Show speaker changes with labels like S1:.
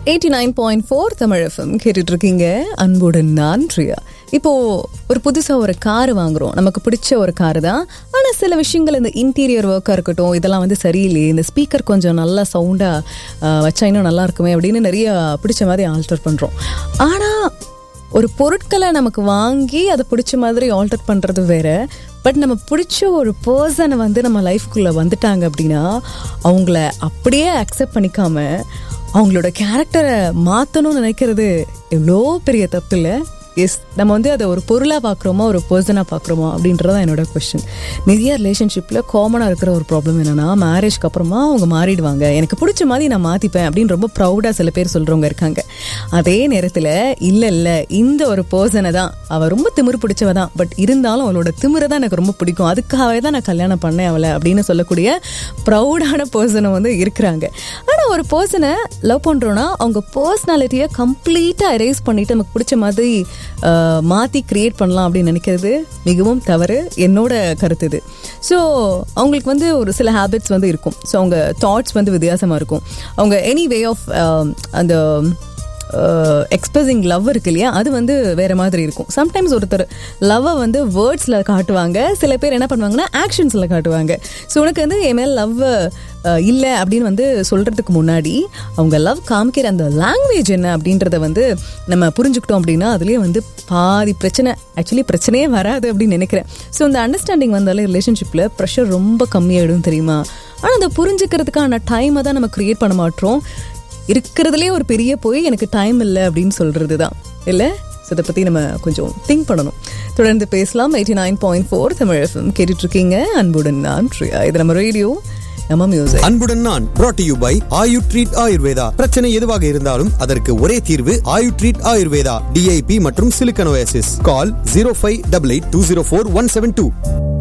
S1: eighty nine point four Tamil FM கேட்டுட்டு இருக்கீங்க அன்புடன் நான் பிரியா இப்போ ஒரு புதுசா ஒரு கார் வாங்குறோம் நமக்கு பிடிச்ச ஒரு கார் தான் ஆனா சில விஷயங்கள் இந்த இன்டீரியர் ஒர்க்கா இருக்கட்டும் இதெல்லாம் வந்து சரியில்லையே இந்த ஸ்பீக்கர் கொஞ்சம் நல்லா சவுண்டா வச்சா இன்னும் நல்லா இருக்குமே அப்படின்னு நிறைய பிடிச்ச மாதிரி ஆல்டர் பண்றோம் ஆனா ஒரு பொருட்களை நமக்கு வாங்கி அதை பிடிச்ச மாதிரி ஆல்டர் பண்ணுறது வேற பட் நம்ம பிடிச்ச ஒரு பர்சனை வந்து நம்ம லைஃப்குள்ளே வந்துட்டாங்க அப்படின்னா அவங்கள அப்படியே அக்செப்ட் பண்ணிக்காம அவங்களோட கேரக்டரை மாற்றணும்னு நினைக்கிறது எவ்வளோ பெரிய தப்பு இல்லை எஸ் நம்ம வந்து அதை ஒரு பொருளாக பார்க்குறோமா ஒரு பர்சனாக பார்க்குறோமா அப்படின்றதான் என்னோட கொஷின் நிறைய ரிலேஷன்ஷிப்பில் காமனாக இருக்கிற ஒரு ப்ராப்ளம் என்னென்னா மேரேஜ்க்கு அப்புறமா அவங்க மாறிடுவாங்க எனக்கு பிடிச்ச மாதிரி நான் மாற்றிப்பேன் அப்படின்னு ரொம்ப ப்ரௌடாக சில பேர் சொல்கிறவங்க இருக்காங்க அதே நேரத்தில் இல்லை இல்லை இந்த ஒரு பர்சனை தான் அவள் ரொம்ப திமிரு பிடிச்சவ தான் பட் இருந்தாலும் அவளோட திமிரை தான் எனக்கு ரொம்ப பிடிக்கும் அதுக்காகவே தான் நான் கல்யாணம் பண்ணேன் அவளை அப்படின்னு சொல்லக்கூடிய ப்ரௌடான பர்சனை வந்து இருக்கிறாங்க ஆனால் ஒரு பர்சனை லவ் பண்ணுறோன்னா அவங்க பர்சனாலிட்டியை கம்ப்ளீட்டாக எரேஸ் பண்ணிட்டு நமக்கு பிடிச்ச மாதிரி மாற்றி கிரியேட் பண்ணலாம் அப்படின்னு நினைக்கிறது மிகவும் தவறு என்னோட கருத்து இது ஸோ அவங்களுக்கு வந்து ஒரு சில ஹேபிட்ஸ் வந்து இருக்கும் ஸோ அவங்க தாட்ஸ் வந்து வித்தியாசமாக இருக்கும் அவங்க எனி வே ஆஃப் அந்த எக்ஸ்பிரஸிங் லவ் இருக்கு இல்லையா அது வந்து வேற மாதிரி இருக்கும் சம்டைம்ஸ் ஒருத்தர் லவ்வை வந்து வேர்ட்ஸில் காட்டுவாங்க சில பேர் என்ன பண்ணுவாங்கன்னா ஆக்ஷன்ஸில் காட்டுவாங்க ஸோ உனக்கு வந்து என் மேல் லவ் இல்லை அப்படின்னு வந்து சொல்கிறதுக்கு முன்னாடி அவங்க லவ் காமிக்கிற அந்த லாங்குவேஜ் என்ன அப்படின்றத வந்து நம்ம புரிஞ்சுக்கிட்டோம் அப்படின்னா அதுலேயே வந்து பாதி பிரச்சனை ஆக்சுவலி பிரச்சனையே வராது அப்படின்னு நினைக்கிறேன் ஸோ இந்த அண்டர்ஸ்டாண்டிங் வந்தாலே ரிலேஷன்ஷிப்பில் ப்ரெஷர் ரொம்ப கம்மியாயிடும் தெரியுமா ஆனால் அந்த புரிஞ்சுக்கிறதுக்கான டைமை தான் நம்ம க்ரியேட் பண்ண மாட்டோம் இருக்கிறதுலே ஒரு பெரிய போய் எனக்கு டைம் இல்லை அப்படின்னு சொல்கிறது தான் இல்லை ஸோ இதை பற்றி நம்ம கொஞ்சம் திங்க் பண்ணணும் தொடர்ந்து பேசலாம் eighty nine point four Tamil FM கேட்டுட்ருக்கீங்க அன்புடன் நான் ப்ரியா இது நம்ம ரேடியோ நம்ம மியூசிக்
S2: அன்புடன் நான் brought to you by Ayu treat Ayurveda பிரச்சனை எதுவாக இருந்தாலும் அதற்கு ஒரே தீர்வு ஆயு ட்ரீட் ஆயுர்வேதா டிஐபி மற்றும் சிலிக்கனோசிஸ் call zero five double eight two zero four one seven two